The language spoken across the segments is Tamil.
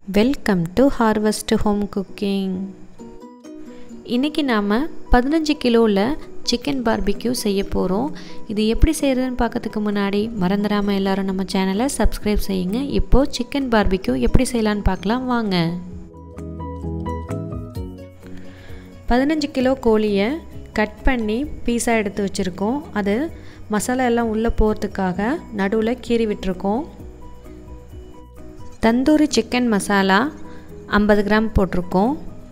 welcome to harvest home cooking இன்றைக்கி நாம் பதினஞ்சு கிலோவில் சிக்கன் பார்பிக்யூ செய்ய போகிறோம் இது எப்படி செய்கிறதுன்னு பார்க்கறதுக்கு முன்னாடி மறந்துடாமல் எல்லோரும் நம்ம சேனலை சப்ஸ்கிரைப் செய்யுங்க இப்போது சிக்கன் பார்பிக்யூ எப்படி செய்யலான்னு பார்க்கலாம் வாங்க பதினஞ்சு கிலோ கோழியை கட் பண்ணி பீஸாக எடுத்து வச்சுருக்கோம் அது மசாலா எல்லாம் உள்ளே போகிறதுக்காக நடுவில் கீறி விட்டுருக்கோம் தந்தூரி சிக்கன் மசாலா ஐம்பது கிராம் போட்டிருக்கோம்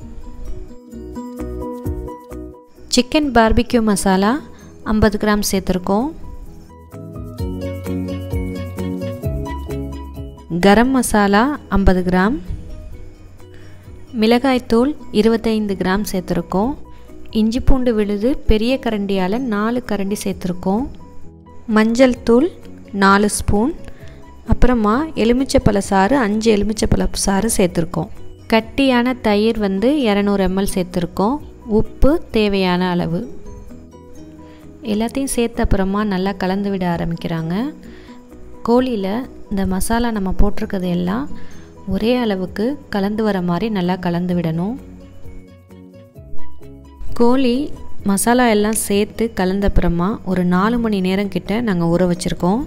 சிக்கன் பார்பிக்யூ மசாலா ஐம்பது கிராம் சேர்த்துருக்கோம் கரம் மசாலா ஐம்பது கிராம் மிளகாய்த்தூள் இருபத்தைந்து கிராம் சேர்த்துருக்கோம் இஞ்சி பூண்டு விழுது பெரிய கரண்டியால் நாலு கரண்டி சேர்த்துருக்கோம் மஞ்சள் தூள் நாலு ஸ்பூன் அப்புறமா எலுமிச்சப்பழ சாறு அஞ்சு எலுமிச்சப்பழ சாறு சேர்த்துருக்கோம் கட்டியான தயிர் வந்து இரநூறு எம்எல் சேர்த்துருக்கோம் உப்பு தேவையான அளவு எல்லாத்தையும் சேர்த்த அப்புறமா நல்லா கலந்து விட ஆரம்பிக்கிறாங்க கோழியில் இந்த மசாலா நம்ம போட்டிருக்கிறது எல்லாம் ஒரே அளவுக்கு கலந்து வர மாதிரி நல்லா கலந்து விடணும் கோழி மசாலா எல்லாம் சேர்த்து கலந்தப்புறமா ஒரு நாலு மணி நேரம் கிட்ட நாங்கள் ஊற வச்சுருக்கோம்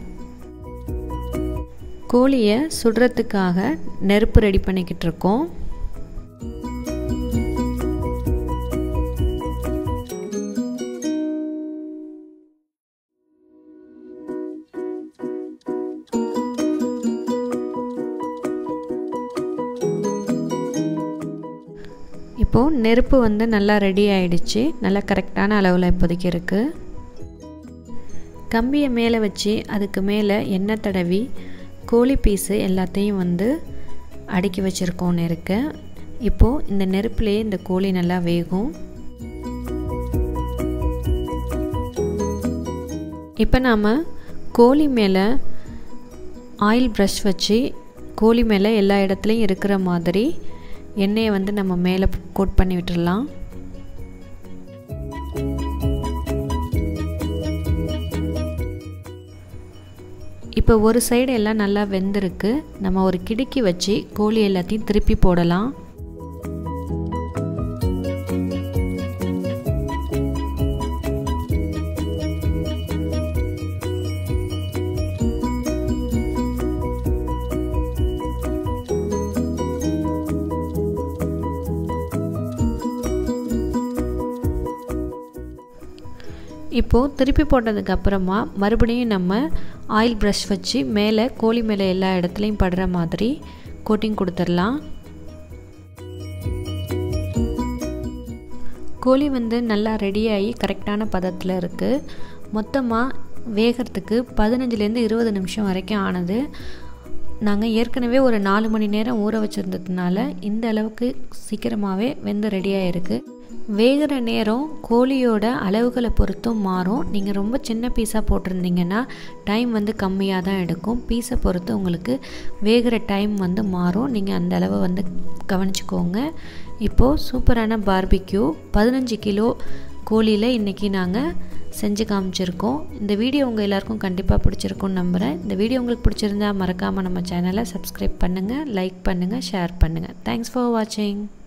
கோழியை சுடுறதுக்காக நெருப்பு ரெடி பண்ணிக்கிட்டு இருக்கோம் இப்போது நெருப்பு வந்து நல்லா ரெடி ஆயிடுச்சு நல்லா கரெக்டான அளவில் இப்போதைக்கு இருக்குது கம்பியை மேலே வச்சு அதுக்கு மேலே எண்ணெய் தடவி கோழி பீஸு எல்லாத்தையும் வந்து அடுக்கி வச்சுருக்கோன்னு இருக்க இப்போது இந்த நெருப்புலேயே இந்த கோழி நல்லா வேகும் இப்போ நாம் கோழி மேலே ஆயில் ப்ரஷ் வச்சு கோழி மேலே எல்லா இடத்துலையும் இருக்கிற மாதிரி எண்ணெயை வந்து நம்ம மேலே கோட் பண்ணி விட்டுடலாம் இப்போ ஒரு சைடு எல்லாம் நல்லா வெந்திருக்கு நம்ம ஒரு கிடுக்கி வச்சு கோழி எல்லாத்தையும் திருப்பி போடலாம் இப்போது திருப்பி போட்டதுக்கு அப்புறமா மறுபடியும் நம்ம ஆயில் ப்ரஷ் வச்சு மேலே கோழி மேலே எல்லா இடத்துலையும் படுற மாதிரி கோட்டிங் கொடுத்துடலாம் கோழி வந்து நல்லா ரெடியாகி கரெக்டான பதத்தில் இருக்குது மொத்தமாக வேகிறதுக்கு பதினஞ்சுலேருந்து இருபது நிமிஷம் வரைக்கும் ஆனது நாங்கள் ஏற்கனவே ஒரு நாலு மணி நேரம் ஊற வச்சுருந்ததுனால இந்த அளவுக்கு சீக்கிரமாகவே வெந்து ரெடியாக இருக்குது வேகிற நேரம் கோழியோட அளவுகளை பொறுத்தும் மாறும் நீங்கள் ரொம்ப சின்ன பீஸாக போட்டிருந்தீங்கன்னா டைம் வந்து கம்மியாக தான் எடுக்கும் பீஸை பொறுத்து உங்களுக்கு வேகிற டைம் வந்து மாறும் நீங்கள் அந்த அளவை வந்து கவனிச்சுக்கோங்க இப்போது சூப்பரான பார்பிக்யூ பதினஞ்சு கிலோ கோழியில் இன்றைக்கி நாங்கள் செஞ்சு காமிச்சிருக்கோம் இந்த வீடியோ உங்கள் எல்லாருக்கும் கண்டிப்பாக பிடிச்சிருக்கும்னு நம்புகிறேன் இந்த வீடியோ உங்களுக்கு பிடிச்சிருந்தா மறக்காமல் நம்ம சேனலை சப்ஸ்கிரைப் பண்ணுங்கள் லைக் பண்ணுங்கள் ஷேர் பண்ணுங்கள் தேங்க்ஸ் ஃபார் வாட்சிங்